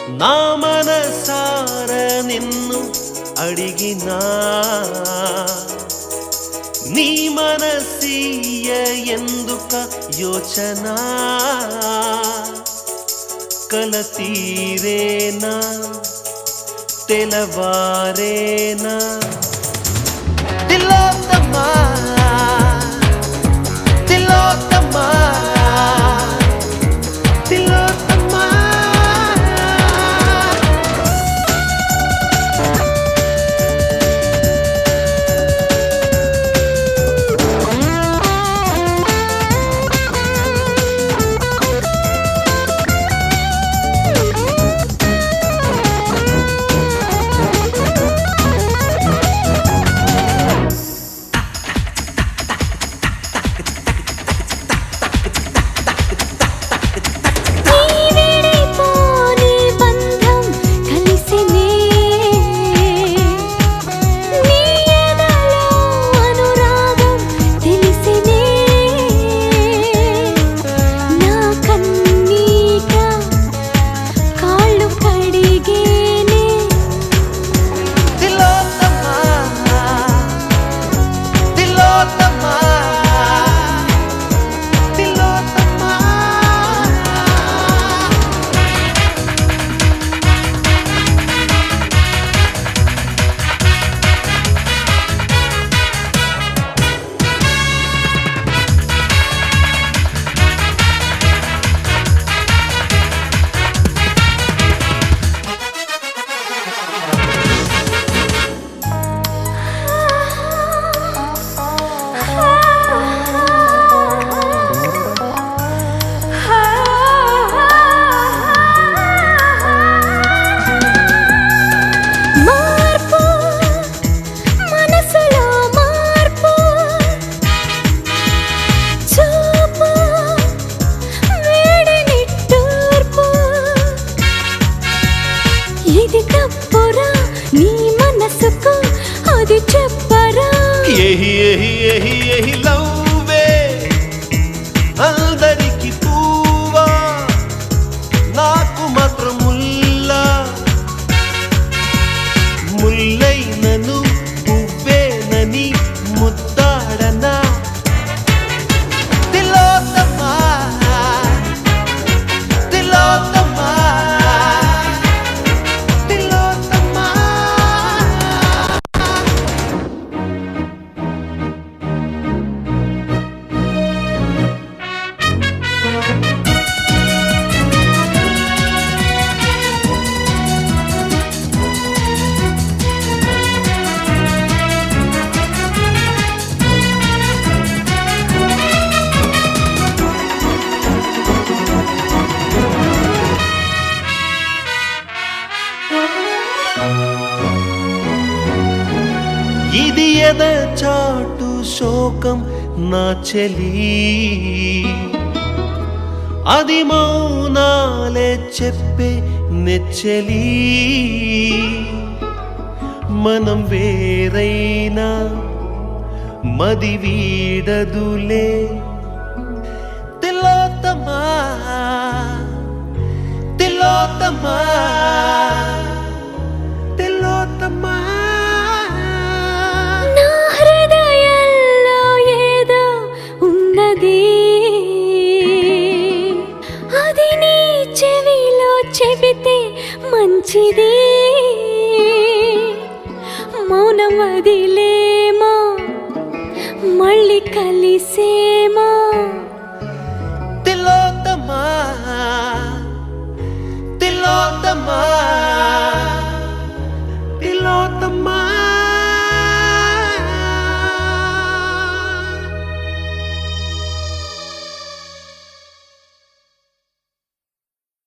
నా మనసార నిన్ను అడిగినా నీ మనసీయ ఎందుక యోచన కల తీరేనా తెలవారేనా తిలోత్తమా తిలోత్తమా తిలోత్తమా నీవిడిపోని బంధం కలిసినే నీ ఎదలో అనురాగం తెలిసినే నా కన్నీక కాళ్ళు కడిగేనే తిలోత్తమా తిలోత్తమా తిలోత్తమా మార్పు మనసులో మార్పు చూపు వేడి నిట్టూర్పు ఇది తప్పురా నీ మనసుకు అది చెప్పరా ఎహి ఎహి ఎహి ఎహి లవ్వే అందరికి పూవా నాకు మాత్రం ముల్లా ముల్లైనను పువ్వేనని ముద్దాడనా తిలోత్తమా తిలోత్తమా తిలోత్తమా ఇది ఎద చాటు శోకం నా చెలి అది మౌనాలే చెప్పే నెచ్చలి మనం వేరైనా మది వీడదులే తిలోత్తమా తిలోత్తమా తిలోత్తమా నా హృదయంలో ఏదో ఉన్నది అది నీ చెవిలో చెబితే మంచిది మౌనం వదిలేమా మళ్ళీ కలిసేమా